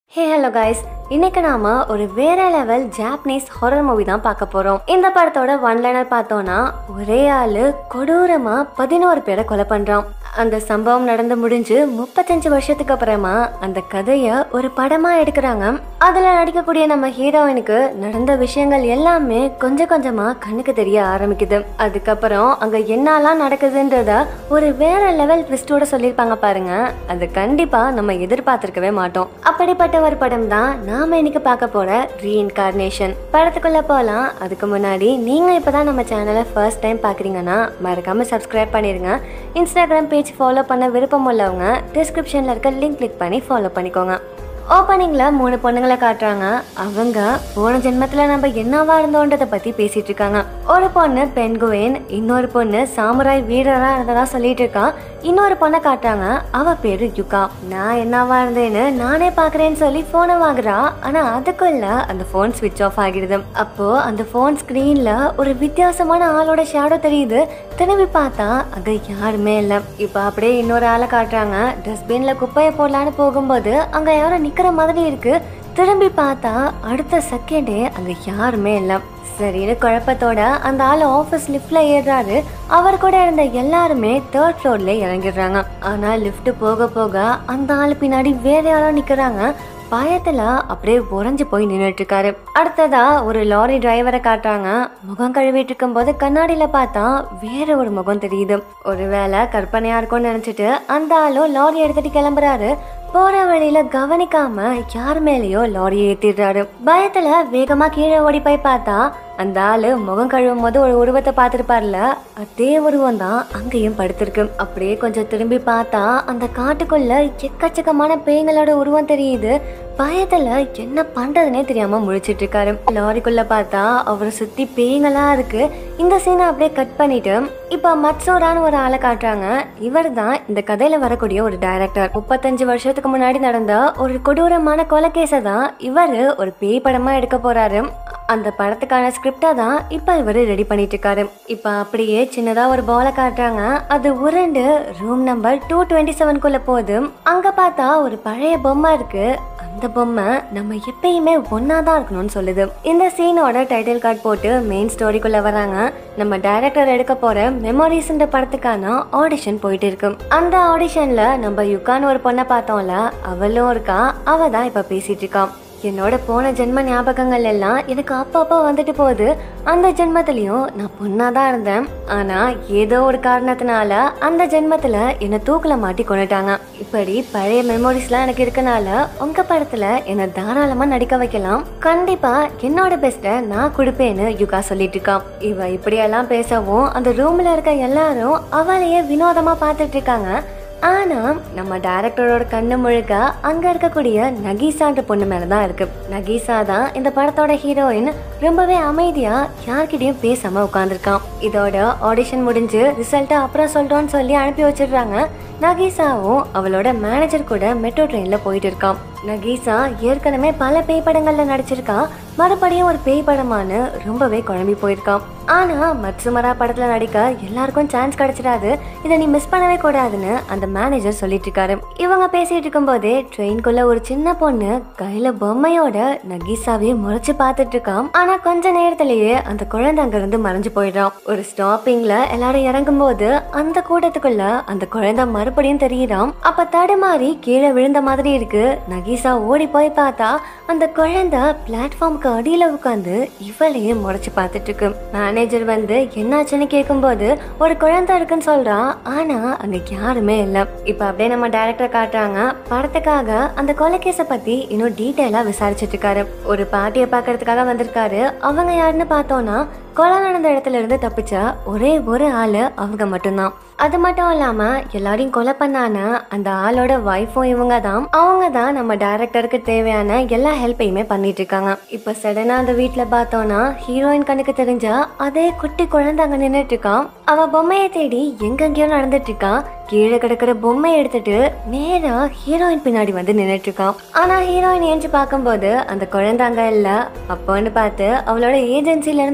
hey hello guys இன்னைக்கு நாம ஒரு வேற லெவல் ஜாப்பனீஸ் ஹாரர் மூவி தான் பார்க்க போறோம் இந்த படத்தோட ஒன் லைனர் பார்த்தோம்னா ஒரே ஆளு கொடூரமா பதினோரு பேரை கொலை பண்றான் அந்த சம்பவம் நடந்து முடிஞ்சு முப்பத்தஞ்சு வருஷத்துக்கு அப்புறமா அந்த கதைய ஒரு படமா எடுக்கிறாங்க அதுல நடிக்கக்கூடிய நம்ம ஹீரோயினுக்கு நடந்த விஷயங்கள் எல்லாமே கொஞ்சம் கொஞ்சமா கண்ணுக்கு தெரிய ஆரம்பிக்குது அதுக்கப்புறம் அங்க என்னெல்லாம் நடக்குதுன்றத ஒரு வேற லெவல் ட்விஸ்டோட சொல்லியிருப்பாங்க பாருங்க அது கண்டிப்பா நம்ம எதிர்பார்த்திருக்கவே மாட்டோம் அப்படிப்பட்ட ஒரு படம் தான் நாம இன்னைக்கு பார்க்க போற ரீஇன்கார்னேஷன் படத்துக்குள்ள போலாம் அதுக்கு முன்னாடி நீங்க இப்பதான் நம்ம சேனலை ஃபர்ஸ்ட் டைம் பாக்குறீங்கன்னா மறக்காம சப்ஸ்கிரைப் பண்ணிருங்க இன்ஸ்டாகிராம் பேஜ் ஃபாலோ பண்ண விருப்பம் உள்ளவங்க டிஸ்கிரிப்ஷன்ல இருக்க லிங்க் கிளிக் பண்ணி ஃபாலோ பண்ணிக்கோங்க ஓப்பனிங்ல மூணு பொண்ணுங்களை காட்டுறாங்க அவங்க போன ஜென்மத்துல நம்ம என்னவா இருந்தோன்றத பத்தி பேசிட்டு இருக்காங்க ஒரு பொண்ணு பெண்குவேன் இன்னொரு பொண்ணு சாமுராய் வீரரா இருந்ததா சொல்லிட்டு இருக்கா இன்னொரு பொண்ணை காட்டுறாங்க அவ பேரு யுகா நான் என்னவா இருந்தேன்னு நானே பாக்குறேன்னு சொல்லி போனை வாங்குறா ஆனா அதுக்குள்ள அந்த போன் ஸ்விட்ச் ஆஃப் ஆகிடுது அப்போ அந்த போன் ஸ்கிரீன்ல ஒரு வித்தியாசமான ஆளோட ஷேடோ தெரியுது திரும்பி பார்த்தா அங்க யாருமே இல்ல இப்ப அப்படியே இன்னொரு ஆளை காட்டுறாங்க டஸ்ட்பின்ல குப்பையை போடலான்னு போகும்போது அங்க யாரும் நிக்கிற மாதிரி இருக்கு திரும்பி பார்த்தா அடுத்த செகண்டே அங்க யாருமே இல்ல சரின்னு குழப்பத்தோட அந்த ஆள் ஆஃபீஸ் லிஃப்ட்ல ஏறுறாரு அவர் கூட இருந்த எல்லாருமே தேர்ட் ஃப்ளோர்ல இறங்கிடுறாங்க ஆனா லிஃப்ட் போக போக அந்த ஆள் பின்னாடி வேற யாரோ நிக்கிறாங்க பயத்துல அப்படியே உறைஞ்சு போய் நின்றுட்டு இருக்காரு அடுத்ததா ஒரு லாரி டிரைவரை காட்டுறாங்க முகம் கழுவிட்டு இருக்கும் போது கண்ணாடியில பார்த்தா வேற ஒரு முகம் தெரியுது ஒருவேளை கற்பனையா இருக்கும்னு நினைச்சிட்டு அந்த ஆளும் லாரி எடுத்துட்டு கிளம்புறாரு போற வழியில கவனிக்காம யார் மேலேயோ லாரி ஏத்திடுறாரு பயத்துல வேகமா கீழே ஓடி போய் பார்த்தா அந்த ஆளு முகம் கழுவும் போது ஒரு உருவத்தை பார்த்துருப்பார்ல அதே உருவம் தான் அங்கேயும் படுத்திருக்கு அப்படியே கொஞ்சம் திரும்பி பார்த்தா அந்த காட்டுக்குள்ள எக்கச்சக்கமான பேய்களோட உருவம் தெரியுது பயத்துல என்ன பண்றதுனே தெரியாம முழிச்சிட்டு இருக்காரு லாரிக்குள்ள பார்த்தா அவரை சுத்தி பேய்களா இருக்கு இந்த சீனை அப்படியே கட் பண்ணிட்டு இப்ப மட்சோரான்னு ஒரு ஆளை காட்டுறாங்க இவர் தான் இந்த கதையில வரக்கூடிய ஒரு டைரக்டர் முப்பத்தஞ்சு வருஷத்துக்கு முன்னாடி நடந்த ஒரு கொடூரமான கொலைகேச தான் இவரு ஒரு பேய் படமா எடுக்க போறாரு அந்த படத்துக்கான ஸ்கிரிப்டை தான் இப்போ இவர் ரெடி பண்ணிட்டு இருக்காரு இப்போ அப்படியே சின்னதா ஒரு பாலை காட்டுறாங்க அது உருண்டு ரூம் நம்பர் டூ டுவெண்ட்டி செவன்குள்ள போகுது அங்க பார்த்தா ஒரு பழைய பொம்மை இருக்கு அந்த பொம்மை நம்ம எப்பயுமே ஒன்னா தான் இருக்கணும்னு சொல்லுது இந்த சீனோட டைட்டில் கார்டு போட்டு மெயின் ஸ்டோரிக்குள்ள வராங்க நம்ம டைரக்டர் எடுக்க போற மெமரிஸ்ன்ற படத்துக்கான ஆடிஷன் போயிட்டு இருக்கு அந்த ஆடிஷன்ல நம்ம யுகான்னு ஒரு பொண்ணை பார்த்தோம்ல அவளும் இருக்கா அவ தான் இப்ப பேசிட்டு இருக்கான் என்னோட போன ஜென்ம ஞாபகங்கள் எல்லாம் எனக்கு அப்பப்போ வந்துட்டு போகுது அந்த ஜென்மத்திலையும் நான் பொண்ணா தான் இருந்தேன் ஆனா ஏதோ ஒரு காரணத்தினால அந்த ஜென்மத்துல என்னை தூக்கில மாட்டி கொண்டுட்டாங்க இப்படி பழைய மெமோரிஸ்லாம் எனக்கு இருக்கனால உங்க படத்துல என்னை தாராளமா நடிக்க வைக்கலாம் கண்டிப்பா என்னோட பெஸ்ட்டை நான் கொடுப்பேன்னு யுகா சொல்லிட்டு இருக்கான் இவ இப்படியெல்லாம் பேசவும் அந்த ரூம்ல இருக்க எல்லாரும் அவளையே வினோதமா பார்த்துட்டு இருக்காங்க ஆனா நம்ம டைரக்டரோட கண்ணு முழுக்க அங்க இருக்கக்கூடிய நகீசான்ற பொண்ணு மேலதான் இருக்கு நகீசா தான் இந்த படத்தோட ஹீரோயின் ரொம்பவே அமைதியா யார்கிட்டயும் பேசாம உட்காந்துருக்கான் இதோட ஆடிஷன் முடிஞ்சு ரிசல்ட்டை அப்புறம் சொல்றோம்னு சொல்லி அனுப்பி வச்சிடுறாங்க நகீசாவும் அவளோட மேனேஜர் கூட மெட்ரோ ட்ரெயின்ல போயிட்டு இருக்கான் நகீசா ஏற்கனவே பல பேய் படங்கள்ல நடிச்சிருக்கான் மறுபடியும் ஒரு பேய் படமானு ரொம்பவே குழம்பி போயிருக்கான் ஆனா மட்சுமரா படத்துல நடிக்க எல்லாருக்கும் சான்ஸ் கிடைச்சிடாது இதை நீ மிஸ் பண்ணவே கூடாதுன்னு அந்த மேனேஜர் சொல்லிட்டு இருக்காரு இவங்க பேசிட்டு இருக்கும் போதே ட்ரெயின்குள்ள ஒரு சின்ன பொண்ணு கையில பொம்மையோட நகீசாவே முறைச்சு பார்த்துட்டு இருக்கான் ஆனா கொஞ்ச நேரத்திலேயே அந்த குழந்தை அங்க இருந்து மறைஞ்சு போயிடுறான் ஒரு ஸ்டாப்பிங்ல எல்லாரும் இறங்கும் போது அந்த கூட்டத்துக்குள்ள அந்த குழந்தை மறுபடியும் தெரியுறான் அப்ப தடுமாறி கீழே விழுந்த மாதிரி இருக்கு நகீசா ஓடி போய் பார்த்தா அந்த குழந்தை பிளாட்ஃபார்முக்கு அடியில உட்காந்து இவளையே முறைச்சு பார்த்துட்டு இருக்கு மேனேஜர் வந்து என்னாச்சுன்னு கேட்கும்போது ஒரு குழந்தை இருக்குன்னு சொல்றா ஆனா அங்க யாருமே இல்ல இப்ப அப்படியே நம்ம டைரக்டர் காட்டுறாங்க படத்துக்காக அந்த கொலைகேஸ பத்தி இன்னும் டீட்டெயிலா விசாரிச்சிட்டு இருக்காரு ஒரு பாட்டியை பாக்குறதுக்காக வந்திருக்காரு அவங்க யாருன்னு பார்த்தோம்னா கொலை நடந்த இடத்துல இருந்து தப்பிச்ச ஒரே ஒரு ஆளு அவங்க மட்டும்தான் அது மட்டும் இல்லாம எல்லாரையும் கொலை பண்ணான அந்த ஆளோட ஒய்ஃபும் இவங்க தான் அவங்க தான் நம்ம டைரக்டருக்கு தேவையான எல்லா ஹெல்ப்பையுமே பண்ணிட்டு இருக்காங்க இப்ப சடனா அந்த வீட்ல பார்த்தோம்னா ஹீரோயின் கண்ணுக்கு தெரிஞ்ச அதே குட்டி குழந்தை அங்க நின்னுட்டு இருக்கான் அவ பொம்மையை தேடி எங்கெங்கயோ நடந்துட்டு இருக்கா கீழே கிடக்கிற பொம்மையை எடுத்துட்டு நேரா ஹீரோயின் பின்னாடி வந்து நின்னுட்டு இருக்கான் ஆனா ஹீரோயின் ஏஞ்சி பார்க்கும்போது அந்த குழந்தை அங்க இல்ல அப்போன்னு பார்த்து அவளோட ஏஜென்சில இருந்து கால்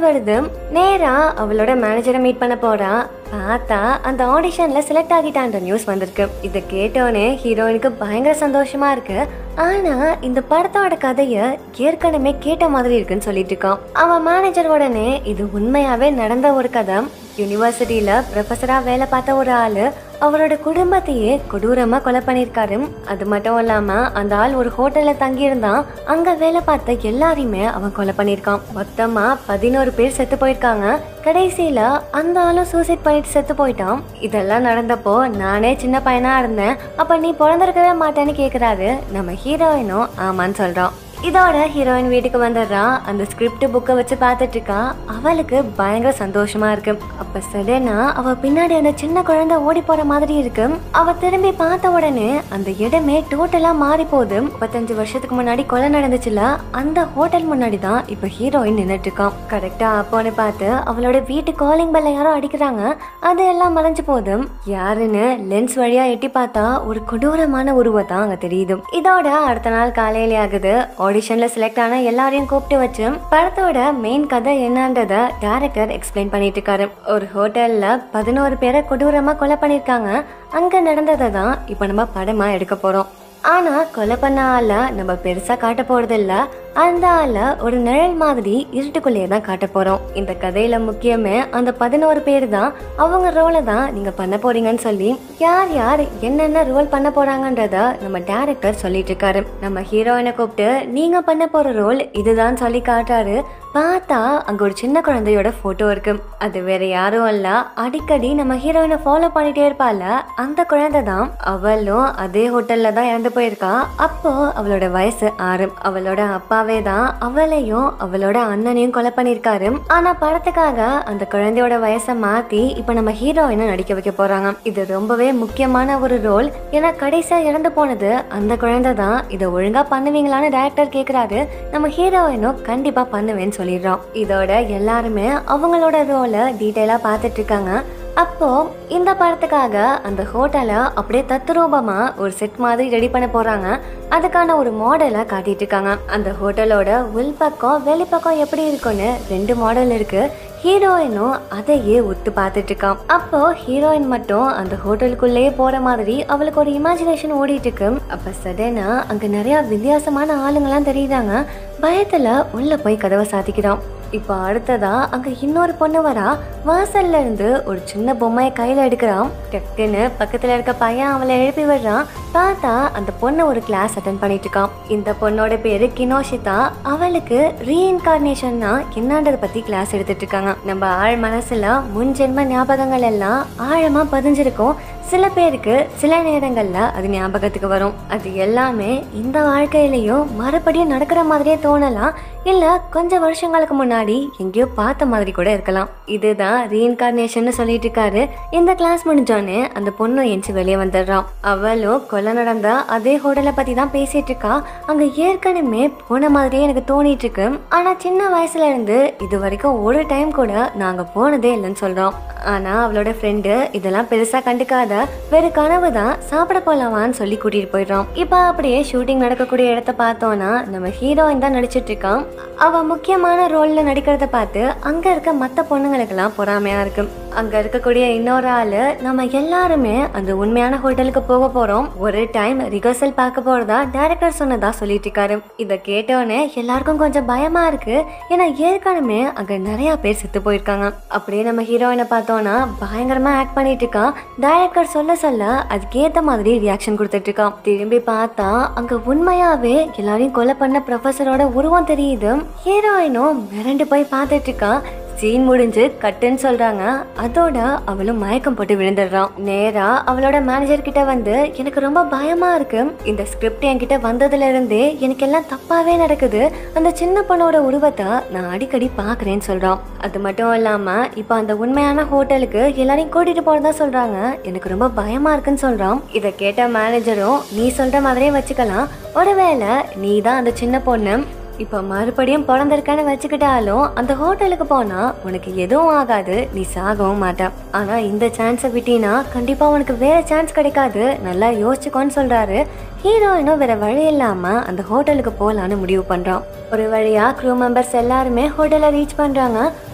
வருது நேரா அவளோட மேனேஜரை மீட் பண்ண போறா பார்த்தா அந்த ஆடிஷன்ல செலக்ட் ஆகிட்டான்ற நியூஸ் வந்திருக்கு இதை கேட்டோன்னே ஹீரோயினுக்கு பயங்கர சந்தோஷமா இருக்கு ஆனா இந்த படத்தோட கதைய ஏற்கனவே கேட்ட மாதிரி இருக்குன்னு சொல்லிட்டு இருக்கான் அவன் மேனேஜர் உடனே இது உண்மையாவே நடந்த ஒரு கதை யூனிவர்சிட்டியில ப்ரொஃபஸரா வேலை பார்த்த ஒரு ஆளு அவரோட குடும்பத்தையே கொடூரமா கொலை பண்ணிருக்காரு அது மட்டும் இல்லாம அந்த ஆள் ஒரு ஹோட்டல்ல தங்கியிருந்தான் அங்க வேலை பார்த்த எல்லாரையுமே அவன் கொலை பண்ணிருக்கான் மொத்தமா பதினோரு பேர் செத்து போயிருக்காங்க கடைசியில அந்த ஆளும் சூசைட் பண்ணிட்டு செத்து போயிட்டான் இதெல்லாம் நடந்தப்போ நானே சின்ன பையனா இருந்தேன் அப்ப நீ பிறந்திருக்கவே மாட்டேன்னு கேக்குறாரு நம்ம ஹீரோயினும் ஆமான்னு சொல்றான் இதோட ஹீரோயின் வீட்டுக்கு வந்துடுறா அந்த ஸ்கிரிப்ட் புக்கை வச்சு பார்த்துட்டு இருக்கா அவளுக்கு பயங்கர சந்தோஷமா இருக்கு அப்ப சடனா அவ பின்னாடி அந்த சின்ன குழந்தை ஓடி போற மாதிரி இருக்கு அவ திரும்பி பார்த்த உடனே அந்த இடமே டோட்டலா மாறி போகுது முப்பத்தஞ்சு வருஷத்துக்கு முன்னாடி கொலை நடந்துச்சுல அந்த ஹோட்டல் முன்னாடி தான் இப்ப ஹீரோயின் நின்னுட்டு இருக்கான் கரெக்டா அப்போன்னு பார்த்து அவளோட வீட்டு காலிங் பெல்ல யாரோ அடிக்கிறாங்க அது எல்லாம் மறைஞ்சு போகுது யாருன்னு லென்ஸ் வழியா எட்டி பார்த்தா ஒரு கொடூரமான உருவம் அங்க தெரியுது இதோட அடுத்த நாள் காலையில ஆகுது ஆடிஷன்ல செலக்ட் ஆன எல்லாரையும் கூப்பிட்டு வச்சு படத்தோட மெயின் கதை என்னன்றத டைரக்டர் எக்ஸ்பிளைன் பண்ணிட்டு இருக்காரு ஒரு ஹோட்டல்ல பதினோரு பேரை கொடூரமா கொலை பண்ணிருக்காங்க அங்க நடந்ததை தான் இப்ப நம்ம படமா எடுக்க போறோம் ஆனா கொலை பண்ண ஆள நம்ம பெருசா காட்ட போறது இல்ல அந்த ஆள ஒரு நிழல் மாதிரி இருட்டுக்குள்ளேயே தான் காட்ட போறோம் இந்த கதையில முக்கியமே அந்த பதினோரு பேர் தான் அவங்க ரோலை தான் நீங்க பண்ண போறீங்கன்னு சொல்லி யார் யார் என்னென்ன ரோல் பண்ண போறாங்கன்றத நம்ம டேரக்டர் சொல்லிட்டு இருக்காரு நம்ம ஹீரோயினை கூப்பிட்டு நீங்க பண்ண போற ரோல் இதுதான் சொல்லி காட்டுறாரு பார்த்தா அங்க ஒரு சின்ன குழந்தையோட போட்டோ இருக்கு அது வேற யாரும் இல்ல அடிக்கடி நம்ம ஹீரோயினை ஃபாலோ பண்ணிட்டே இருப்பால அந்த குழந்தை தான் அவளும் அதே ஹோட்டல்ல தான் இறந்து போயிருக்கா அப்போ அவளோட வயசு ஆறு அவளோட அப்பாவே தான் அவளையும் அவளோட அண்ணனையும் கொலை பண்ணிருக்காரு ஆனா படத்துக்காக அந்த குழந்தையோட வயசை மாத்தி இப்ப நம்ம ஹீரோயினை நடிக்க வைக்க போறாங்க இது ரொம்பவே முக்கியமான ஒரு ரோல் ஏன்னா கடைசியா இறந்து போனது அந்த குழந்தை தான் இதை ஒழுங்கா பண்ணுவீங்களான்னு டைரக்டர் கேக்குறாரு நம்ம ஹீரோயினும் கண்டிப்பா பண்ணுவேன்னு சொல்லிடுறோம் இதோட எல்லாருமே அவங்களோட ரோலை டீட்டெயிலா பார்த்துட்டு இருக்காங்க அப்போ இந்த படத்துக்காக அந்த ஹோட்டலை அப்படியே தத்ரூபமா ஒரு செட் மாதிரி ரெடி பண்ண போறாங்க அதுக்கான ஒரு மாடலை காட்டிட்டு இருக்காங்க அந்த ஹோட்டலோட உள்பக்கம் வெளிப்பக்கம் எப்படி இருக்கும்னு ரெண்டு மாடல் இருக்கு ஹீரோயினும் அதையே ஒத்து பார்த்துட்டு இருக்கான் அப்போ ஹீரோயின் மட்டும் அந்த ஹோட்டலுக்குள்ளேயே போற மாதிரி அவளுக்கு ஒரு இமேஜினேஷன் ஓடிட்டு இருக்கு அப்ப சடனா அங்க நிறைய வித்தியாசமான ஆளுங்கெல்லாம் தெரியுறாங்க பயத்துல உள்ள போய் கதவை சாத்திக்கிறான் இப்போ அடுத்ததா அங்க இன்னொரு பொண்ணு வரா வாசல்ல இருந்து ஒரு சின்ன பொம்மையை கையில எடுக்கிறான் டக்குன்னு பக்கத்துல இருக்க பையன் அவளை எழுப்பி விடுறான் பார்த்தா அந்த பொண்ணு ஒரு கிளாஸ் அட்டன் பண்ணிட்டு இருக்கான் இந்த பொண்ணோட பேரு கினோஷிதா அவளுக்கு ரீஇன்கார்னேஷன்னா என்னன்றத பத்தி கிளாஸ் எடுத்துட்டு இருக்காங்க நம்ம ஆழ் மனசுல முன் ஜென்ம ஞாபகங்கள் எல்லாம் ஆழமா பதிஞ்சிருக்கும் சில பேருக்கு சில நேரங்கள்ல அது ஞாபகத்துக்கு வரும் அது எல்லாமே இந்த வாழ்க்கையிலயும் மறுபடியும் நடக்கிற மாதிரியே தோணலாம் இல்ல கொஞ்ச வருஷங்களுக்கு முன்னாடி எங்கேயோ பார்த்த மாதிரி கூட இருக்கலாம் இதுதான் ரீஇன்கார்னேஷன் சொல்லிட்டு இருக்காரு இந்த கிளாஸ் முடிஞ்சோடனே அந்த பொண்ணு எஞ்சி வெளியே வந்துடுறான் அவளும் கொலை நடந்த அதே ஹோட்டலை பத்தி தான் பேசிட்டு இருக்கா அங்க ஏற்கனவே போன மாதிரியே எனக்கு தோணிட்டு இருக்கு ஆனா சின்ன வயசுல இருந்து இது வரைக்கும் ஒரு டைம் கூட நாங்க போனதே இல்லைன்னு சொல்றோம் ஆனா அவளோட ஃப்ரெண்டு இதெல்லாம் பெருசா கண்டுக்காத வேற கனவு தான் சாப்பிட போலாமான்னு சொல்லி கூட்டிட்டு போயிடுறோம் இப்ப அப்படியே ஷூட்டிங் நடக்கக்கூடிய இடத்த பார்த்தோம்னா நம்ம ஹீரோயின் தான் நடிச்சிட்டு இருக்கான் அவ முக்கியமான ரோல்ல நடிக்கிறத பார்த்து அங்க இருக்க மத்த பொண்ணுங்களுக்கெல்லாம் பொறாமையா இருக்கு அங்க இருக்கக்கூடிய இன்னொரு ஆளு நம்ம எல்லாருமே அந்த உண்மையான ஹோட்டலுக்கு போக போறோம் ஒரு டைம் ரிஹர்சல் பார்க்க போறதா டைரக்டர் சொன்னதா சொல்லிட்டு இருக்காரு இத கேட்டோன்னே எல்லாருக்கும் கொஞ்சம் பயமா இருக்கு ஏன்னா ஏற்கனவே அங்க நிறைய பேர் செத்து போயிருக்காங்க அப்படியே நம்ம ஹீரோயினை பார்த்தோம்னா பயங்கரமா ஆக்ட் பண்ணிட்டு இருக்கான் டைரக்டர் சொல்ல சொல்ல அதுக்கேத்த மாதிரி ரியாக்ஷன் கொடுத்துட்டு இருக்கான் திரும்பி பார்த்தா அங்க உண்மையாவே எல்லாரையும் கொலை பண்ண ப்ரொஃபஸரோட உருவம் தெரியுது ஹீரோயினும் மிரண்டு போய் பார்த்துட்டு இருக்கா சீன் முடிஞ்சு கட்டுன்னு சொல்றாங்க அதோட அவளும் மயக்கம் போட்டு விழுந்துடுறான் நேரா அவளோட மேனேஜர் கிட்ட வந்து எனக்கு ரொம்ப பயமா இருக்கு இந்த ஸ்கிரிப்ட் என்கிட்ட வந்ததுல இருந்தே எனக்கு எல்லாம் தப்பாவே நடக்குது அந்த சின்ன பொண்ணோட உருவத்தை நான் அடிக்கடி பாக்குறேன்னு சொல்றான் அது மட்டும் இல்லாம இப்ப அந்த உண்மையான ஹோட்டலுக்கு எல்லாரையும் கூட்டிட்டு போறதா சொல்றாங்க எனக்கு ரொம்ப பயமா இருக்குன்னு சொல்றான் இதை கேட்ட மேனேஜரும் நீ சொல்ற மாதிரியே வச்சுக்கலாம் ஒருவேளை நீ தான் அந்த சின்ன பொண்ணு இப்போ மறுபடியும் பிறந்திருக்கான்னு வச்சுக்கிட்டாலும் அந்த ஹோட்டலுக்கு போனா உனக்கு எதுவும் ஆகாது நீ சாகவும் மாட்ட ஆனா இந்த சான்ஸை விட்டீனா கண்டிப்பா உனக்கு வேற சான்ஸ் கிடைக்காது நல்லா யோசிச்சுக்கோன்னு சொல்றாரு ஹீரோயினும் வேற வழி இல்லாம அந்த ஹோட்டலுக்கு போலான்னு முடிவு பண்றான் ஒரு வழியா க்ரூ மெம்பர்ஸ் எல்லாருமே ஹோட்டலை ரீச் பண்றாங்க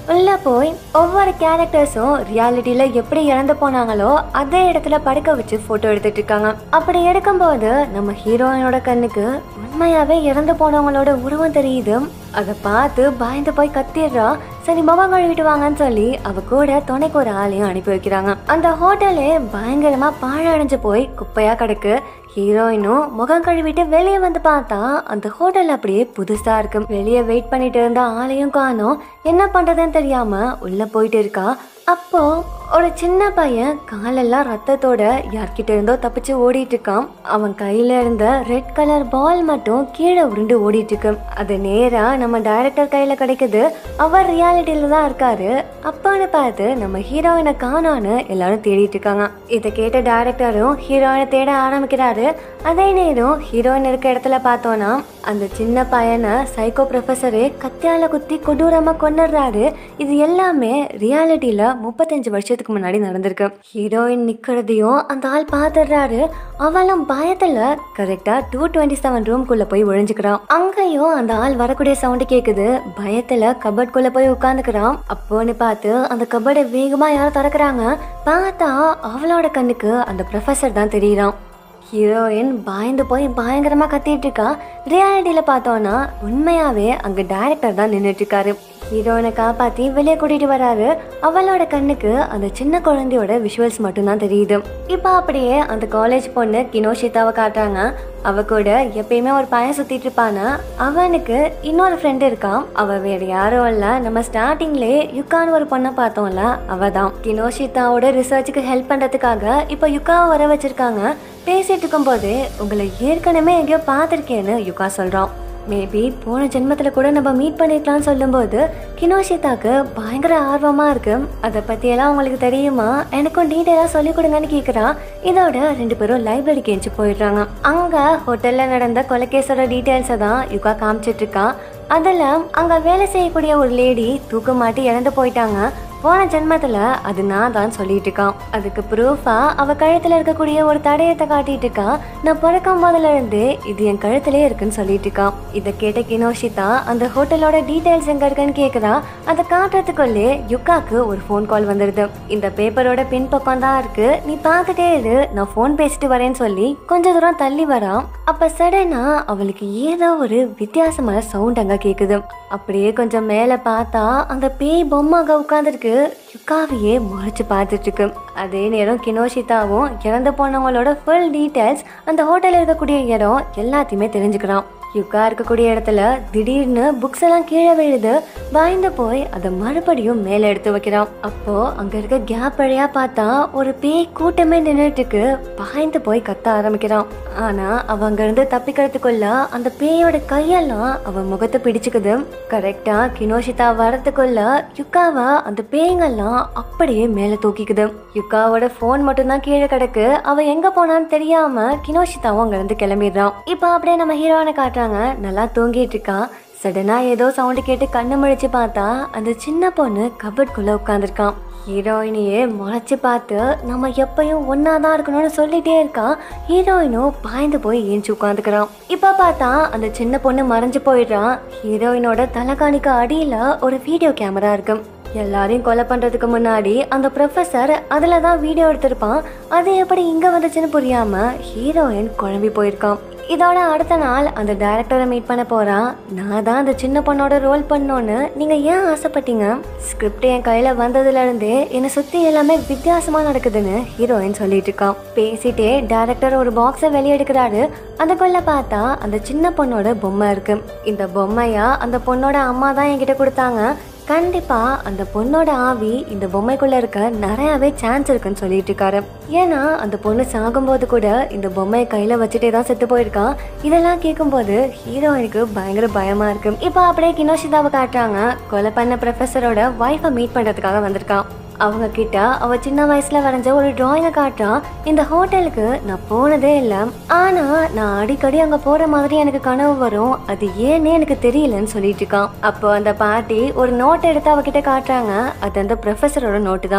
உள்ள போய் ஒவ்வொரு கேரக்டர்ஸும் ரியாலிட்டியில எப்படி இறந்து போனாங்களோ அதே இடத்துல படுக்க வச்சு போட்டோ எடுத்துட்டு இருக்காங்க அப்படி எடுக்கும்போது நம்ம ஹீரோயினோட கண்ணுக்கு உண்மையாவே இறந்து போனவங்களோட உருவம் தெரியுது அதை பார்த்து பயந்து போய் கத்திடுறா சரி முகம் கழுவிட்டு வாங்கன்னு சொல்லி அவ கூட துணைக்கு ஒரு ஆளையும் அனுப்பி வைக்கிறாங்க அந்த ஹோட்டலே பயங்கரமா பாழடைஞ்சு போய் குப்பையா கிடக்கு ஹீரோயினும் முகம் கழுவிட்டு வெளியே வந்து பார்த்தா அந்த ஹோட்டல் அப்படியே புதுசா இருக்கு வெளியே வெயிட் பண்ணிட்டு இருந்த ஆளையும் காணோம் என்ன பண்றதுன்னு தெரியாம உள்ள போயிட்டு இருக்கா அப்போ ஒரு சின்ன பையன் காலெல்லாம் ரத்தத்தோட யார்கிட்ட இருந்தோ தப்பிச்சு ஓடிட்டு இருக்கான் அவன் கையில இருந்த ரெட் கலர் பால் மட்டும் கீழே உருண்டு ஓடிட்டு இருக்கு அது நேரா நம்ம டைரக்டர் கையில கிடைக்குது அவர் ரியாலிட்டியில தான் இருக்காரு அப்பான்னு பார்த்து நம்ம ஹீரோயினை காணான்னு எல்லாரும் தேடிட்டு இருக்காங்க இதை கேட்ட டைரக்டரும் ஹீரோயினை தேட ஆரம்பிக்கிறாரு அதே நேரம் ஹீரோயின் இருக்க இடத்துல பார்த்தோன்னா அந்த சின்ன பையனை சைக்கோ ப்ரொஃபஸரே கத்தியால குத்தி கொடூரமா கொண்டுடுறாரு இது எல்லாமே ரியாலிட்டியில முப்பத்தஞ்சு வருஷத்துக்கு முன்னாடி நடந்திருக்கு ஹீரோயின் நிக்கிறதையும் அந்த ஆள் பார்த்துடுறாரு அவளும் பயத்துல கரெக்டா டூ டுவெண்ட்டி செவன் ரூம்குள்ள போய் ஒழிஞ்சுக்கிறான் அங்கேயும் அந்த ஆள் வரக்கூடிய சவுண்டு கேக்குது பயத்துல கபட்குள்ள போய் உட்காந்துக்கிறான் அப்போன்னு பார்த்து அந்த கபடை வேகமா யாரும் திறக்கிறாங்க பார்த்தா அவளோட கண்ணுக்கு அந்த ப்ரொஃபஸர் தான் தெரியறான் ஹீரோயின் பயந்து போய் பயங்கரமா கத்திட்டு இருக்கா ரியாலிட்டியில பார்த்தோன்னா உண்மையாவே அங்க டைரக்டர் தான் நின்றுட்டு இருக்காரு ஹீரோயினை காப்பாத்தி வெளியே கூட்டிட்டு வராரு அவளோட கண்ணுக்கு அந்த சின்ன குழந்தையோட விஷுவல்ஸ் மட்டும்தான் தெரியுது இப்போ அப்படியே அந்த காலேஜ் பொண்ணு கினோஷிதாவை காட்டுறாங்க அவ கூட எப்பயுமே ஒரு பையன் சுத்திட்டு இருப்பானா அவனுக்கு இன்னொரு ஃப்ரெண்ட் இருக்கான் அவ வேற யாரும் இல்ல நம்ம ஸ்டார்டிங்லயே யுக்கான்னு ஒரு பொண்ணை பார்த்தோம்ல அவ தான் கினோஷிதாவோட ரிசர்ச்சுக்கு ஹெல்ப் பண்றதுக்காக இப்போ யுக்காவை வர வச்சிருக்காங்க பேசிட்டு இருக்கும்போது உங்களை ஏற்கனவே எங்கேயோ பார்த்துருக்கேன்னு யுகா சொல்றான் மேபி போன ஜென்மத்துல கூட நம்ம மீட் பண்ணிருக்கலாம்னு சொல்லும்போது கினோஷிதாக்கு பயங்கர ஆர்வமா இருக்கு அதை பத்தியெல்லாம் உங்களுக்கு தெரியுமா எனக்கும் டீட்டெயிலா சொல்லி கொடுங்கன்னு கேக்குறா இதோட ரெண்டு பேரும் லைப்ரரிக்கு எஞ்சி போயிடுறாங்க அங்க ஹோட்டல்ல நடந்த கொலைகேஸோட டீட்டெயில்ஸை தான் யுகா காமிச்சிட்டு இருக்கா அதில் அங்கே வேலை செய்யக்கூடிய ஒரு லேடி தூக்க மாட்டி இறந்து போயிட்டாங்க போன ஜென்மத்துல அது நான் தான் சொல்லிட்டு இருக்கான் அதுக்கு ப்ரூஃபா அவ கழுத்துல இருக்கக்கூடிய ஒரு தடயத்தை காட்டிட்டு இருக்கா நான் பிறக்கும் போதுல இருந்து இது என் கழுத்திலே இருக்குன்னு சொல்லிட்டு இருக்கான் இதை கேட்ட கினோஷிதா அந்த ஹோட்டலோட டீடைல்ஸ் எங்க இருக்குன்னு கேக்குறா அதை காட்டுறதுக்குள்ளே யுக்காக்கு ஒரு ஃபோன் கால் வந்துடுது இந்த பேப்பரோட பின்பக்கம் தான் இருக்கு நீ பார்த்துட்டே இரு நான் ஃபோன் பேசிட்டு வரேன்னு சொல்லி கொஞ்ச தூரம் தள்ளி வரான் அப்ப சடனா அவளுக்கு ஏதோ ஒரு வித்தியாசமான சவுண்ட் அங்க கேக்குது அப்படியே கொஞ்சம் மேல பார்த்தா அந்த பேய் பொம்மை அங்க உட்காந்துருக்கு யுக்காவையே முறைச்சு பார்த்துட்டு இருக்கு அதே நேரம் கினோஷிதாவும் இறந்து போனவங்களோட ஃபுல் டீடைல்ஸ் அந்த ஹோட்டல்ல இருக்கக்கூடிய இடம் எல்லாத்தையுமே தெரிஞ்சுக்கிறான் யுக்கா இருக்கக்கூடிய இடத்துல திடீர்னு புக்ஸ் எல்லாம் கீழே விழுது பயந்து போய் அதை மறுபடியும் மேலே எடுத்து வைக்கிறான் அப்போ அங்க இருக்க கேப் வழியா பார்த்தா ஒரு பேய் கூட்டமே நின்றுட்டு இருக்கு பயந்து போய் கத்த ஆரம்பிக்கிறான் ஆனா அவ அங்க இருந்து தப்பிக்கிறதுக்குள்ள அந்த பேயோட கையெல்லாம் அவ முகத்தை பிடிச்சுக்குது கரெக்டா கினோஷிதா வரதுக்குள்ள யுக்காவா அந்த பேய்ங்கெல்லாம் அப்படியே மேல தூக்கிக்குது யுக்காவோட போன் மட்டும்தான் கீழே கிடக்கு அவ எங்க போனான்னு தெரியாம கினோஷிதாவும் அங்க இருந்து கிளம்பிடுறான் இப்போ அப்படியே நம்ம ஹீரோனை காட்டுறாங்க நல்லா தூங்கிட்டு இருக்கா சடனா ஏதோ சவுண்டு கேட்டு கண்ணு முழிச்சு பார்த்தா அந்த சின்ன பொண்ணு கபட்குள்ள உட்காந்துருக்கான் ஹீரோயினையே முளைச்சு பார்த்து நம்ம எப்பயும் ஒன்னா தான் இருக்கணும்னு சொல்லிட்டே இருக்கா ஹீரோயினும் பாய்ந்து போய் ஏஞ்சி உட்காந்துக்கிறான் இப்ப பார்த்தா அந்த சின்ன பொண்ணு மறைஞ்சு போயிடுறான் ஹீரோயினோட தலைகாணிக்கு அடியில ஒரு வீடியோ கேமரா இருக்கு எல்லாரையும் கொலை பண்றதுக்கு முன்னாடி அந்த ப்ரொஃபசர் அதுல தான் வீடியோ எடுத்திருப்பான் அது எப்படி இங்க வந்துச்சுன்னு புரியாம ஹீரோயின் குழம்பி போயிருக்கான் இதோட அடுத்த நாள் அந்த டைரக்டரை மீட் பண்ண போறான் நான் தான் அந்த சின்ன பொண்ணோட ரோல் பண்ணோன்னு நீங்க ஏன் ஆசைப்பட்டீங்க ஸ்கிரிப்ட் என் கையில வந்ததுல இருந்தே என்னை சுத்தி எல்லாமே வித்தியாசமா நடக்குதுன்னு ஹீரோயின் சொல்லிட்டு இருக்கான் பேசிட்டே டைரக்டர் ஒரு பாக்ஸை வெளியெடுக்கிறாரு அதுக்குள்ள பார்த்தா அந்த சின்ன பொண்ணோட பொம்மை இருக்கு இந்த பொம்மையா அந்த பொண்ணோட அம்மா தான் என்கிட்ட கொடுத்தாங்க கண்டிப்பா அந்த பொண்ணோட ஆவி இந்த பொம்மைக்குள்ள இருக்க நிறையவே சான்ஸ் இருக்குன்னு சொல்லிட்டு இருக்காரு ஏன்னா அந்த பொண்ணு சாகும்போது கூட இந்த பொம்மையை கையில வச்சுட்டே தான் செத்து போயிருக்கான் இதெல்லாம் கேட்கும்போது ஹீரோயினுக்கு பயங்கர பயமா இருக்கு இப்போ அப்படியே கினோஷிதாவை காட்டுறாங்க கொலை பண்ண ப்ரொஃபஸரோட ஒய்ஃபை மீட் பண்றதுக்காக வந்திருக்கான் அவங்க கிட்ட அவ சின்ன வயசுல வரைஞ்ச ஒரு டிராயிங்கை காட்டுறான் இந்த ஹோட்டலுக்கு நான் போனதே இல்லை ஆனா நான் அடிக்கடி அங்க போற மாதிரி எனக்கு கனவு வரும் அது ஏன்னு எனக்கு தெரியலன்னு சொல்லிட்டு இருக்கான் அப்போ அந்த பாட்டி ஒரு நோட் எடுத்து அவகிட்ட காட்டுறாங்க அது அந்த ப்ரொஃபஸரோட நோட்டு தான்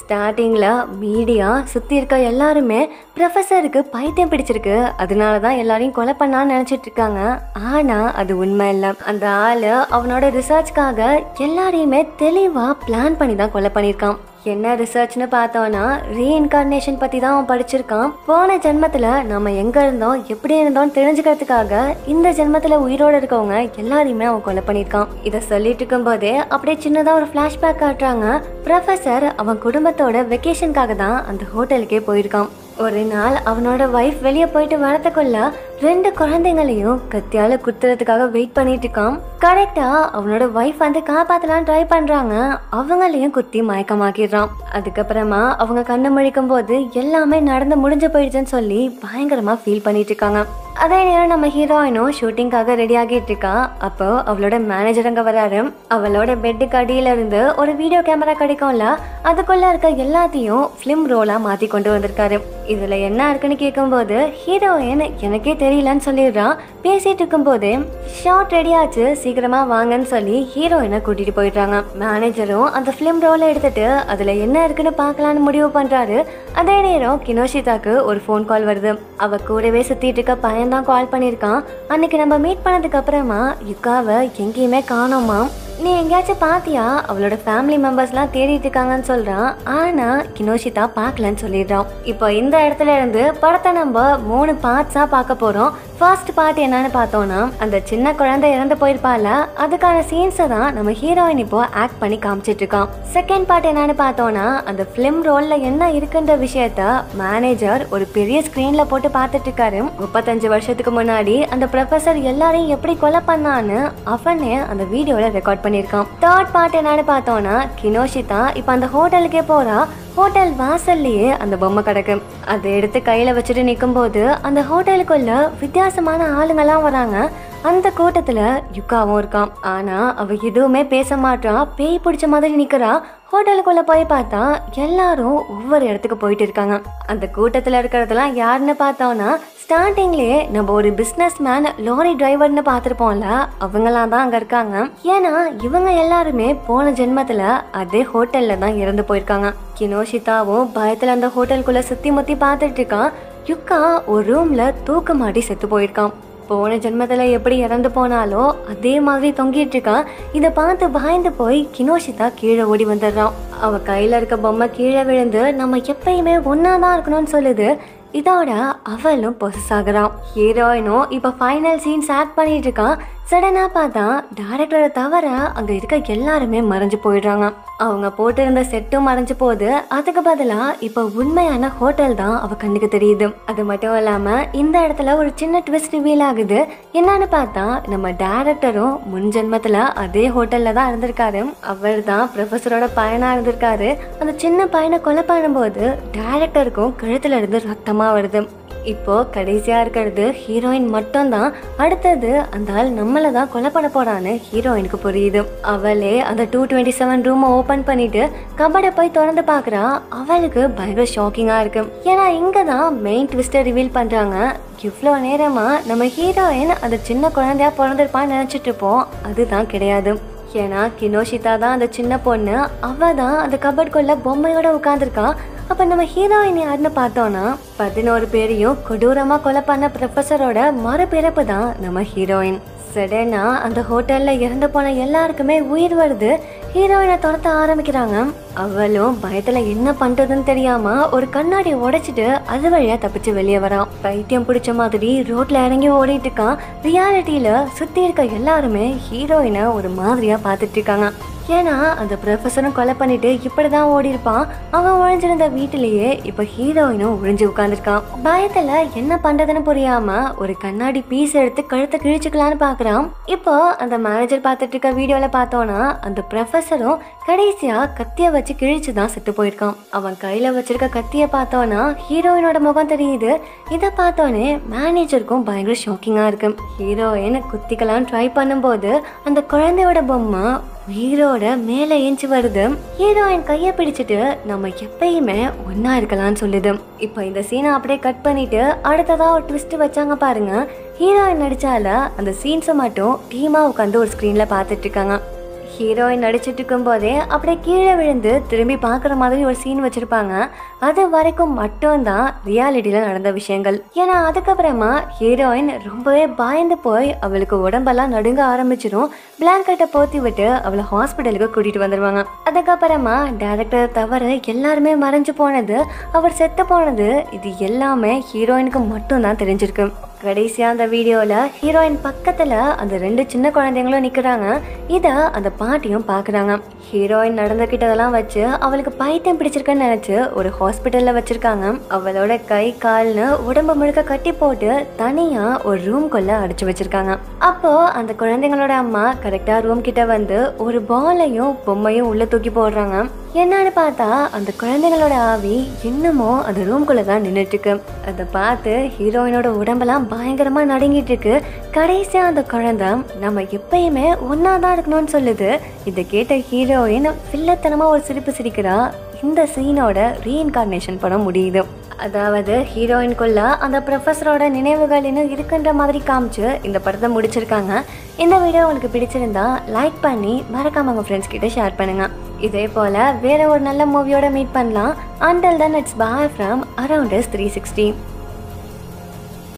ஸ்டார்டிங்கில் மீடியா சுற்றி இருக்க எல்லாருமே ப்ரொஃபஸருக்கு பைத்தியம் பிடிச்சிருக்கு அதனால தான் எல்லாரையும் கொலை பண்ணான்னு நினச்சிட்டு இருக்காங்க ஆனால் அது உண்மை இல்லை அந்த ஆள் அவனோட ரிசர்ச்க்காக எல்லாரையுமே தெளிவாக பிளான் பண்ணி தான் கொலை பண்ணியிருக்கான் என்ன ரிசர்ச்னு பார்த்தோன்னா ரீஇன்கார்னேஷன் பற்றி தான் அவன் படிச்சிருக்கான் போன ஜென்மத்தில் நம்ம எங்கே இருந்தோம் எப்படி இருந்தோம்னு தெரிஞ்சுக்கிறதுக்காக இந்த ஜென்மத்தில் உயிரோடு இருக்கவங்க எல்லாரையுமே அவன் கொலை பண்ணியிருக்கான் இதை சொல்லிட்டு இருக்கும்போதே அப்படியே சின்னதாக ஒரு ஃப்ளாஷ்பேக் காட்டுறாங்க ப்ரொஃபஸர் அவன் குடும்பத்தோட வெக்கேஷனுக்காக தான் அந்த ஹோட்டலுக்கே போயிருக்கான் ஒரு நாள் அவனோட ஒய்ஃப் வெளியே போயிட்டு வரதுக்குள்ள ரெண்டு குழந்தைங்களையும் கத்தியால குத்துறதுக்காக வெயிட் பண்ணிட்டு இருக்கான் கரெக்டா அவனோட ஒய்ஃப் வந்து காப்பாத்தலாம் ட்ரை பண்றாங்க அவங்களையும் குத்தி மயக்கமாக்கிடுறான் அதுக்கப்புறமா அவங்க கண்ணு முழிக்கும் போது எல்லாமே நடந்து முடிஞ்சு போயிடுச்சுன்னு சொல்லி பயங்கரமா ஃபீல் பண்ணிட்டு இருக்காங்க அதே நேரம் நம்ம ஹீரோயினும் ஷூட்டிங்காக ரெடி ஆகிட்டு இருக்கா அப்போ அவளோட மேனேஜர் அங்க வராரு அவளோட பெட்டுக்கு அடியில இருந்து ஒரு வீடியோ கேமரா கிடைக்கும்ல அதுக்குள்ள இருக்க எல்லாத்தையும் ஃபிலிம் ரோலா மாத்தி கொண்டு வந்திருக்காரு இதுல என்ன இருக்குன்னு கேட்கும்போது ஹீரோயின் எனக்கே தெரியலன்னு சொல்லிடுறான் பேசிட்டு இருக்கும்போது ஷார்ட் ரெடி ஆச்சு சீக்கிரமா வாங்கன்னு சொல்லி ஹீரோயினை கூட்டிட்டு போயிடுறாங்க மேனேஜரும் அந்த ஃபிலிம் ரோலை எடுத்துட்டு அதுல என்ன இருக்குன்னு பார்க்கலான்னு முடிவு பண்றாரு அதே நேரம் கினோஷிதாக்கு ஒரு ஃபோன் கால் வருது அவ கூடவே சுத்திட்டு இருக்க பையன் தான் கால் பண்ணியிருக்கான் அன்னைக்கு நம்ம மீட் பண்ணதுக்கு அப்புறமா யுக்காவை எங்கேயுமே காணோமா நீ எங்கேயாச்சும் பாத்தியா அவளோட ஃபேமிலி மெம்பர்ஸ்லாம் தேடிட்டு இருக்காங்கன்னு சொல்றான் ஆனா கினோஷிதா பார்க்கலன்னு சொல்லிடுறான் இப்போ இந்த இடத்துல இருந்து படத்தை நம்ம மூணு பார்ட்ஸா பார்க்க போறோம் ஃபர்ஸ்ட் பார்ட் என்னன்னு பார்த்தோம்னா அந்த சின்ன குழந்தை இறந்து போயிருப்பால அதுக்கான சீன்ஸை தான் நம்ம ஹீரோயின் இப்போ ஆக்ட் பண்ணி காமிச்சிட்டு இருக்கான் செகண்ட் பார்ட் என்னன்னு பார்த்தோம்னா அந்த ஃபிலிம் ரோல்ல என்ன இருக்குன்ற விஷயத்த மேனேஜர் ஒரு பெரிய ஸ்கிரீன்ல போட்டு பார்த்துட்டு இருக்காரு முப்பத்தஞ்சு வருஷத்துக்கு முன்னாடி அந்த ப்ரொஃபசர் எல்லாரையும் எப்படி கொலை பண்ணான்னு அவனே அந்த வீடியோல ரெக்கார்ட் பண்ணியிருக்கான் தேர்ட் பார்ட் என்னன்னு பார்த்தோம்னா கினோஷிதா இப்போ அந்த ஹோட்டலுக்கே போறா ஹோட்டல் வாசல்லையே அந்த பொம்மை கிடக்கு அதை எடுத்து கையில வச்சுட்டு நிக்கும்போது அந்த ஹோட்டலுக்குள்ள வித்தியாசமான ஆளுங்கெல்லாம் வராங்க அந்த கூட்டத்துல யுக்காவும் இருக்கான் ஆனா அவ எதுவுமே பேச மாட்டான் பேய் பிடிச்ச மாதிரி நிக்கிறா ஹோட்டலுக்குள்ள போய் பார்த்தா எல்லாரும் ஒவ்வொரு இடத்துக்கு போயிட்டு இருக்காங்க அந்த கூட்டத்துல இருக்கிறதெல்லாம் யாருன்னு பார்த்தோம்னா ஸ்டார்டிங்லயே நம்ம ஒரு பிசினஸ் மேன் லாரி டிரைவர்னு பார்த்துருப்போம்ல அவங்களாம் தான் அங்க இருக்காங்க ஏன்னா இவங்க எல்லாருமே போன ஜென்மத்துல அதே ஹோட்டல்ல தான் இறந்து போயிருக்காங்க கினோஷிதாவும் பயத்துல அந்த ஹோட்டலுக்குள்ள சுத்தி முத்தி பார்த்துட்டு இருக்கான் யுக்கா ஒரு ரூம்ல தூக்க மாட்டி செத்து போயிருக்கான் போன ஜென்மத்துல எப்படி இறந்து போனாலோ அதே மாதிரி தொங்கிட்டு இருக்கான் இதை பார்த்து பயந்து போய் கினோஷிதா கீழே ஓடி வந்துடுறான் அவ கையில இருக்க பொம்மை கீழே விழுந்து நம்ம எப்பயுமே ஒன்னாதான் இருக்கணும்னு சொல்லுது இதோட அவளும் பொசஸ் ஆகுறான் ஹீரோயினும் இப்போ ஃபைனல் சீன்ஸ் ஆக்ட் பண்ணிட்டு இருக்கான் சடனாக பார்த்தா டேரக்டரை தவிர அங்கே இருக்க எல்லாருமே மறைஞ்சு போயிடுறாங்க அவங்க போட்டிருந்த செட்டும் மறைஞ்சு போகுது அதுக்கு பதிலாக இப்போ உண்மையான ஹோட்டல் தான் அவ கண்ணுக்கு தெரியுது அது மட்டும் இல்லாமல் இந்த இடத்துல ஒரு சின்ன ட்விஸ்ட் ரிவீல் ஆகுது என்னன்னு பார்த்தா நம்ம டேரக்டரும் முன் ஜென்மத்தில் அதே ஹோட்டலில் தான் இருந்திருக்காரு அவர் தான் ப்ரொஃபஸரோட பையனாக இருந்திருக்காரு அந்த சின்ன பையனை கொலை பண்ணும்போது டேரக்டருக்கும் கழுத்துல இருந்து ரத்தமா வருது இப்போ கடைசியா இருக்கிறது ஹீரோயின் மட்டும்தான் அடுத்தது அந்த ஆள் நம்மளை தான் கொலை பண்ண போறான்னு ஹீரோயினுக்கு புரியுது அவளே அந்த டூ டுவெண்ட்டி செவன் ரூமை ஓபன் பண்ணிட்டு கபடை போய் திறந்து பார்க்கறா அவளுக்கு பயங்கர ஷாக்கிங்கா இருக்கு ஏன்னா இங்க தான் மெயின் ட்விஸ்டர் ரிவீல் பண்றாங்க இவ்வளோ நேரமா நம்ம ஹீரோயின் அந்த சின்ன குழந்தையா பிறந்திருப்பான்னு நினைச்சிட்டு இருப்போம் அதுதான் கிடையாது ஏன்னா கினோஷிதா தான் அந்த சின்ன பொண்ணு அவ தான் அந்த கபட்குள்ள பொம்மையோட உட்காந்துருக்கா அப்ப நம்ம ஹீரோயின் யாருன்னு பார்த்தோம்னா பதினோரு பேரையும் கொடூரமா கொலை பண்ண ப்ரொஃபஸரோட மறுபிறப்பு தான் நம்ம ஹீரோயின் சடனா அந்த ஹோட்டல்ல இறந்து போன எல்லாருக்குமே உயிர் வருது ஹீரோயினை துரத்த ஆரம்பிக்கிறாங்க அவளும் பயத்துல என்ன பண்றதுன்னு தெரியாம ஒரு கண்ணாடி உடைச்சிட்டு அது வழியா தப்பிச்சு வெளியே வரான் பைத்தியம் பிடிச்ச மாதிரி ரோட்ல இறங்கி ஓடிட்டு இருக்கான் ரியாலிட்டியில சுத்தி இருக்க எல்லாருமே ஹீரோயினை ஒரு மாதிரியா பார்த்துட்டு இருக்காங்க ஏன்னா அந்த ப்ரொஃபஸரும் கொலை பண்ணிட்டு இப்படிதான் ஓடி இருப்பான் அவன் ஒழிஞ்சிருந்த வீட்டிலேயே இப்ப ஹீரோயினும் ஒழிஞ்சு உட்காந்துருக்கான் பயத்துல என்ன பண்றதுன்னு புரியாம ஒரு கண்ணாடி பீஸ் எடுத்து கழுத்தை கிழிச்சுக்கலான்னு பாக்குறான் இப்போ அந்த மேனேஜர் பார்த்துட்டு இருக்க வீடியோல பார்த்தோன்னா அந்த ப்ரொஃபஸரும் கடைசியா கத்திய வச்சு கிழிச்சு தான் செத்து போயிருக்கான் அவன் கையில வச்சிருக்க கத்திய பார்த்தோன்னா ஹீரோயினோட முகம் தெரியுது இதை பார்த்தோன்னே மேனேஜருக்கும் பயங்கர ஷாக்கிங்கா இருக்கு ஹீரோயின் குத்திக்கலாம் ட்ரை பண்ணும்போது அந்த குழந்தையோட பொம்மை உயிரோட மேலே ஏஞ்சி வருது ஹீரோயின் கையை பிடிச்சிட்டு நம்ம எப்பயுமே ஒன்னா இருக்கலாம்னு சொல்லுது இப்போ இந்த சீனை அப்படியே கட் பண்ணிட்டு அடுத்ததா ஒரு ட்விஸ்ட் வச்சாங்க பாருங்க ஹீரோயின் நடிச்சால அந்த சீன்ஸை மட்டும் டீமா உட்காந்து ஒரு ஸ்க்ரீன்ல பார்த்துட்டு இருக்காங்க ஹீரோயின் நடிச்சிட்டு இருக்கும் போதே அப்படியே கீழே விழுந்து திரும்பி பார்க்குற மாதிரி ஒரு சீன் வச்சிருப்பாங்க அது வரைக்கும் மட்டும்தான் ரியாலிட்டியில் நடந்த விஷயங்கள் ஏன்னா அதுக்கப்புறமா ஹீரோயின் ரொம்பவே பயந்து போய் அவளுக்கு உடம்பெல்லாம் நடுங்க ஆரம்பிச்சிடும் பிளாங்கெட்டை போத்தி விட்டு அவளை ஹாஸ்பிட்டலுக்கு கூட்டிட்டு வந்துடுவாங்க அதுக்கப்புறமா டேரக்டர் தவிர எல்லாருமே மறைஞ்சு போனது அவர் செத்து போனது இது எல்லாமே ஹீரோயினுக்கு மட்டும்தான் தெரிஞ்சிருக்கு கடைசியாக அந்த வீடியோவில் ஹீரோயின் பக்கத்தில் அந்த ரெண்டு சின்ன குழந்தைங்களும் நிற்கிறாங்க இதை அந்த பாட்டியும் பார்க்குறாங்க ஹீரோயின் நடந்துக்கிட்டதெல்லாம் வச்சு அவளுக்கு பைத்தியம் பிடிச்சிருக்குன்னு நினச்சி ஒரு ஹாஸ்பிட்டலில் வச்சுருக்காங்க அவளோட கை கால்னு உடம்பு முழுக்க கட்டி போட்டு தனியாக ஒரு ரூம்குள்ளே அடைச்சி வச்சுருக்காங்க அப்போது அந்த குழந்தைங்களோட அம்மா கரெக்டாக ரூம் கிட்ட வந்து ஒரு பாலையும் பொம்மையும் உள்ளே தூக்கி போடுறாங்க என்னன்னு பார்த்தா அந்த குழந்தைங்களோட ஆவி இன்னமும் அந்த ரூம்குள்ளே தான் நின்றுட்டு இருக்கு அதை பார்த்து ஹீரோயினோட உடம்பெல்லாம் பயங்கரமாக நடுங்கிட்டு இருக்கு கடைசியாக அந்த குழந்தை நம்ம எப்பயுமே ஒன்றா தான் இருக்கணும்னு சொல்லுது இதை கேட்ட ஹீரோயின் வில்லத்தனமாக ஒரு சிரிப்பு சிரிக்கிறா இந்த சீனோட ரீஇன்கார்னேஷன் படம் முடியுது அதாவது ஹீரோயின்குள்ள அந்த ப்ரொஃபஸரோட நினைவுகள் இன்னும் இருக்குன்ற மாதிரி காமிச்சு இந்த படத்தை முடிச்சிருக்காங்க இந்த வீடியோ உங்களுக்கு பிடிச்சிருந்தா லைக் பண்ணி மறக்காம உங்கள் ஃப்ரெண்ட்ஸ் கிட்ட ஷேர் பண்ணுங்க இதே போல் வேற ஒரு நல்ல மூவியோட மீட் பண்ணலாம் until then it's bye from around three sixty